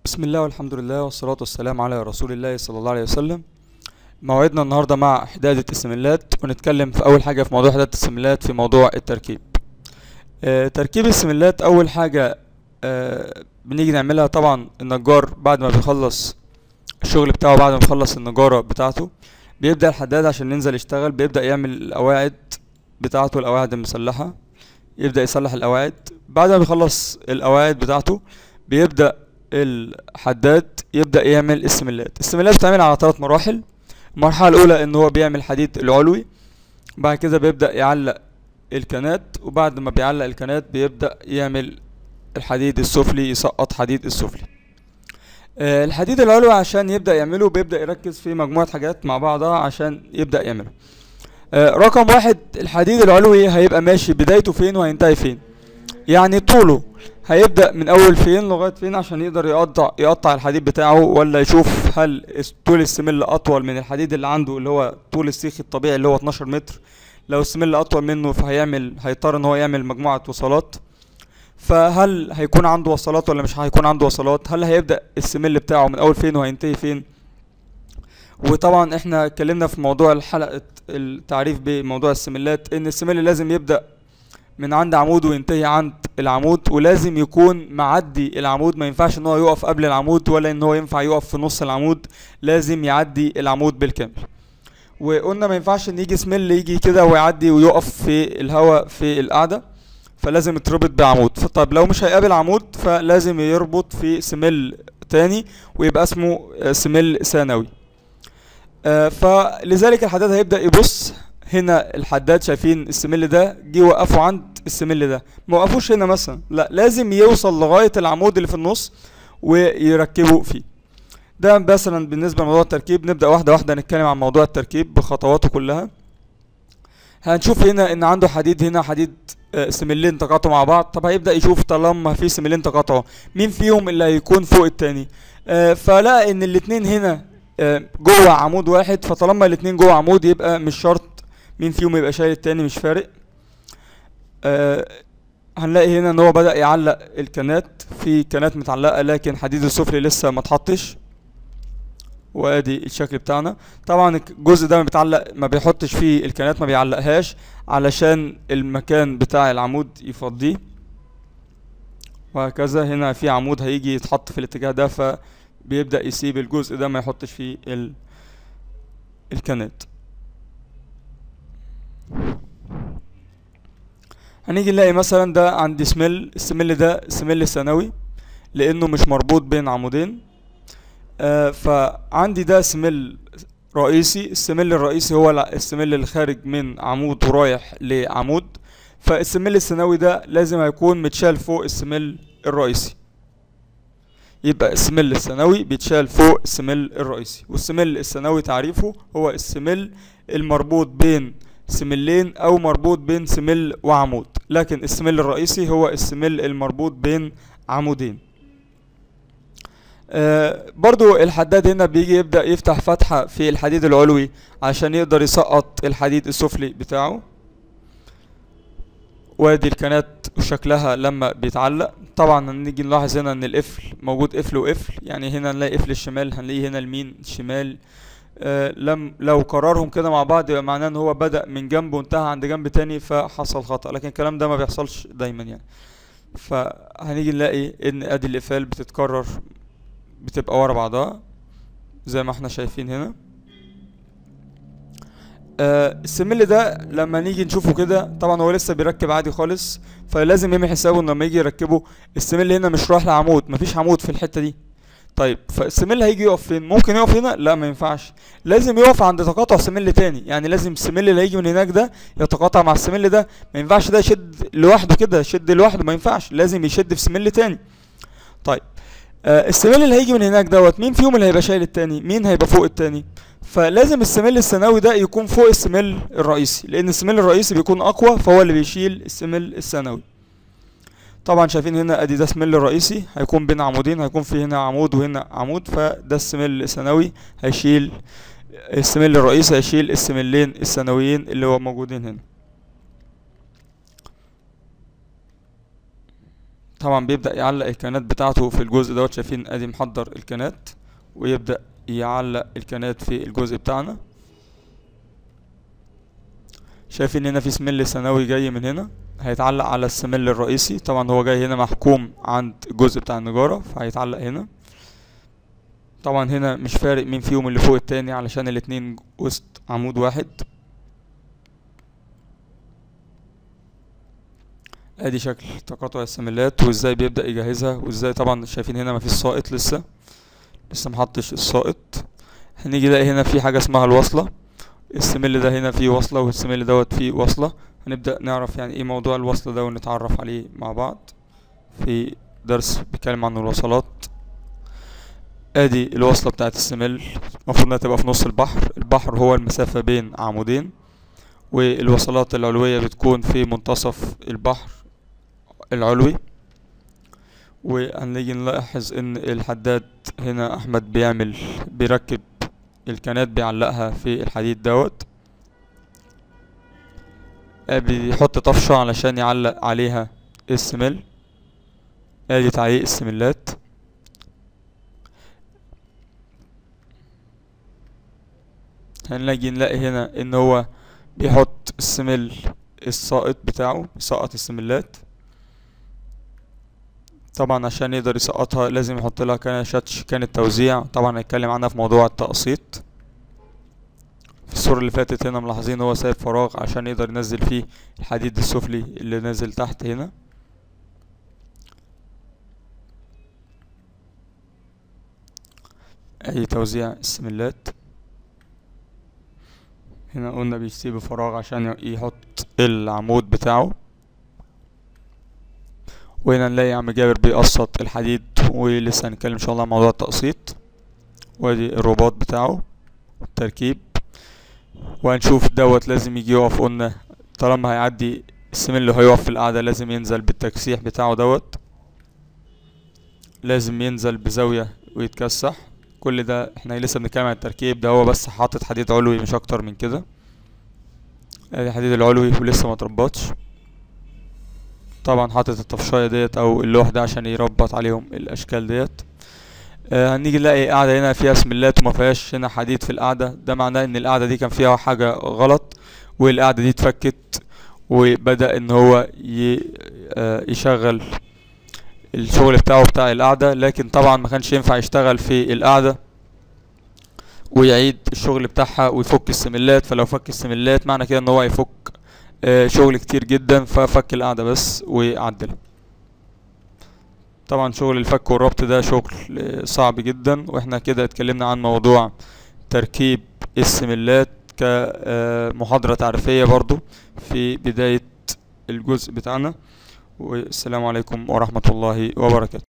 بسم الله والحمد لله والصلاة والسلام على رسول الله صلى الله عليه وسلم موعدنا النهاردة مع حدادة السملات ونتكلم في أول حاجة في موضوع حدادة السملات في موضوع التركيب آه تركيب السملات أول حاجة آه بنيجي نعملها طبعا النجار بعد ما بيخلص الشغل بتاعه بعد ما بيخلص النجارة بتاعته بيبدأ الحداد عشان ينزل يشتغل بيبدأ يعمل القواعد بتاعته القواعد المسلحة يبدأ يصلح القواعد بعد ما بيخلص القواعد بتاعته بيبدأ الحداد يبدأ يعمل السملات السملات بتتعمل على ثلاث مراحل المرحلة الأولى إن هو بيعمل حديد العلوي بعد كده بيبدأ يعلق الكنات وبعد ما بيعلق الكنات بيبدأ يعمل الحديد السفلي يسقط حديد السفلي آه، الحديد العلوي عشان يبدأ يعمله بيبدأ يركز في مجموعة حاجات مع بعضها عشان يبدأ يعمله آه، رقم واحد الحديد العلوي هيبقى ماشي بدايته فين وهينتهي فين يعني طوله هيبدأ من أول فين لغاية فين عشان يقدر يقطع يقطع الحديد بتاعه ولا يشوف هل الس- طول السمل أطول من الحديد اللي عنده اللي هو طول السيخ الطبيعي اللي هو 12 متر لو السمل أطول منه فهيعمل هيضطر إن هو يعمل مجموعة وصلات فهل هيكون عنده وصلات ولا مش هيكون عنده وصلات هل هيبدأ السمل بتاعه من أول فين وهينتهي فين وطبعا احنا اتكلمنا في موضوع الحلقة التعريف بموضوع السملات ان السمل لازم يبدأ من عند عمود وينتهي عند العمود ولازم يكون معدي العمود ما ينفعش ان هو يقف قبل العمود ولا ان هو ينفع يقف في نص العمود لازم يعدي العمود بالكامل وقلنا ما ينفعش ان يجي سميل يجي كده ويعدي ويقف في الهواء في القعدة فلازم يتربط بعمود فطب لو مش هيقابل عمود فلازم يربط في سميل تاني ويبقى اسمه آه، سميل ثانوي آه، فلذلك الحداد هيبدأ يبص هنا الحداد شايفين السمل ده جه وقفوا عند السمل ده ما وقفوش هنا مثلا لا لازم يوصل لغاية العمود اللي في النص ويركبوا فيه ده مثلا بالنسبة لموضوع التركيب نبدأ واحدة واحدة نتكلم عن موضوع التركيب بخطواته كلها هنشوف هنا ان عنده حديد هنا حديد آه، سملين تقاطعوا مع بعض طب هيبدأ يشوف طالما في سملين تقاطعوا مين فيهم اللي هيكون فوق التاني آه، فلقى ان الاتنين هنا آه، جوه عمود واحد فطالما الاتنين جوه عمود يبقى مش شرط مين فيهم يبقى شايل التاني مش فارق آه هنلاقي هنا ان هو بدأ يعلق الكنات في كنات متعلقة لكن حديد السفلي لسه ما اتحطش وادي الشكل بتاعنا طبعا الجزء ده ما بيتعلق ما بيحطش فيه الكنات ما بيعلقهاش علشان المكان بتاع العمود يفضيه وهكذا هنا في عمود هيجي يتحط في الاتجاه ده فبيبدأ يسيب الجزء ده ما يحطش فيه ال... الكنات هنيجي نلاقي مثلا ده عندي سمل السمل ده سمل ثانوي لانه مش مربوط بين عمودين آه فعندي ده سمل رئيسي السمل الرئيسي هو الع- السمل اللي خارج من عمود ورايح لعمود فالسمل الثانوي ده لازم هيكون متشال فوق السمل الرئيسي يبقى السمل الثانوي بيتشال فوق السمل الرئيسي والسمل الثانوي تعريفه هو السمل المربوط بين سملين او مربوط بين سمل وعمود لكن السمل الرئيسي هو السمل المربوط بين عمودين آه برضو الحداد هنا بيجي يبدأ يفتح فتحة في الحديد العلوي عشان يقدر يسقط الحديد السفلي بتاعه وادي الكنات وشكلها لما بيتعلق طبعا هنيجي نلاحظ هنا ان القفل موجود قفل وقفل يعني هنا نلاقي قفل الشمال هنلاقيه هنا اليمين الشمال آه لم لو قررهم كده مع بعض يبقى معناه ان هو بدأ من جنب وانتهى عند جنب تاني فحصل خطأ لكن الكلام ده ما بيحصلش دايما يعني فهنيجي نلاقي ان ادي القفال بتتكرر بتبقى ورا بعضها زي ما احنا شايفين هنا آه السمل ده لما نيجي نشوفه كده طبعا هو لسه بيركب عادي خالص فلازم يعمل حسابه ان لما يجي يركبه السمل هنا مش رايح لعمود مفيش عمود في الحتة دي طيب فالسمل هيجي يقف فين ممكن يقف هنا لا ما ينفعش لازم يقف عند تقاطع سمل تاني يعني لازم السمل اللي هيجي من هناك ده يتقاطع مع السمل ده ما ينفعش ده يشد لوحده كده يشد لوحده ما ينفعش لازم يشد في سمل تاني طيب آه السمل اللي هيجي من هناك دوت مين فيهم اللي هيبقى شايل التاني مين هيبقى فوق التاني فلازم السمل الثانوي ده يكون فوق السمل الرئيسي لان السمل الرئيسي بيكون اقوى فهو اللي بيشيل السمل الثانوي طبعا شايفين هنا ادي ده سمل الرئيسي هيكون بين عمودين هيكون في هنا عمود وهنا عمود فده السمل الثانوي هيشيل السمل الرئيسي هيشيل السملين الثانويين اللي هو موجودين هنا طبعا بيبدأ يعلق الكانات بتاعته في الجزء دوت شايفين ادي محضر الكانات ويبدأ يعلق الكانات في الجزء بتاعنا شايفين هنا في سميل ثانوي جاي من هنا هيتعلق على السميل الرئيسي طبعا هو جاي هنا محكوم عند الجزء بتاع النجارة فهيتعلق هنا طبعا هنا مش فارق مين فيهم اللي فوق التاني علشان الاتنين وسط عمود واحد ادي شكل تقاطع السملات وازاي بيبدأ يجهزها وازاي طبعا شايفين هنا مفيش ساقط لسه لسه محطش الساقط هنيجي نلاقي هنا في حاجة اسمها الوصلة السمل ده هنا فيه وصلة والسمل دوت فيه وصلة هنبدأ نعرف يعني ايه موضوع الوصلة ده ونتعرف عليه مع بعض في درس بيتكلم عن الوصلات ادي الوصلة بتاعت السمل المفروض انها تبقى في نص البحر البحر هو المسافة بين عمودين والوصلات العلوية بتكون في منتصف البحر العلوي وهنيجي نلاحظ ان الحداد هنا احمد بيعمل بيركب الكنات بيعلقها في الحديد دوت بيحط طفشة علشان يعلق عليها السمل ادي تعليق السملات هنلاقي نلاقي هنا ان هو بيحط السمل الساقط بتاعه يسقط السملات طبعا عشان يقدر يسقطها لازم يحط لها كان شاتش كان التوزيع طبعا هنتكلم عنها في موضوع التقسيط في الصورة اللي فاتت هنا ملاحظين هو سايب فراغ عشان يقدر ينزل فيه الحديد السفلي اللي نازل تحت هنا ادي توزيع السملات هنا قلنا بيسيب فراغ عشان يحط العمود بتاعه وهنا نلاقي عم جابر بيقسط الحديد ولسه هنتكلم ان شاء الله عن موضوع التقسيط وادي الرباط بتاعه التركيب وهنشوف دوت لازم يجي يقف قلنا طالما هيعدي السمين اللي هيقف في القعدة لازم ينزل بالتكسيح بتاعه دوت لازم ينزل بزاوية ويتكسح كل ده احنا لسه بنتكلم عن التركيب ده هو بس حاطط حديد علوي مش اكتر من كده ادي الحديد العلوي ولسه ما اتربطش طبعا حاطط الطفشاية ديت او اللوح ده عشان يربط عليهم الاشكال ديت آه هنيجي نلاقي قاعدة هنا فيها سملات وما فيهاش هنا حديد في القاعدة ده معناه ان القاعدة دي كان فيها حاجة غلط والقاعدة دي اتفكت وبدأ ان هو ي... آه يشغل الشغل بتاعه بتاع القعدة لكن طبعا ما كانش ينفع يشتغل في القعدة ويعيد الشغل بتاعها ويفك السملات فلو فك السملات معنى كده ان هو هيفك آه شغل كتير جدا ففك القعدة بس وعدلها طبعا شغل الفك والربط ده شغل صعب جدا واحنا كده اتكلمنا عن موضوع تركيب السملات كمحاضرة تعريفية برضو في بداية الجزء بتاعنا والسلام عليكم ورحمة الله وبركاته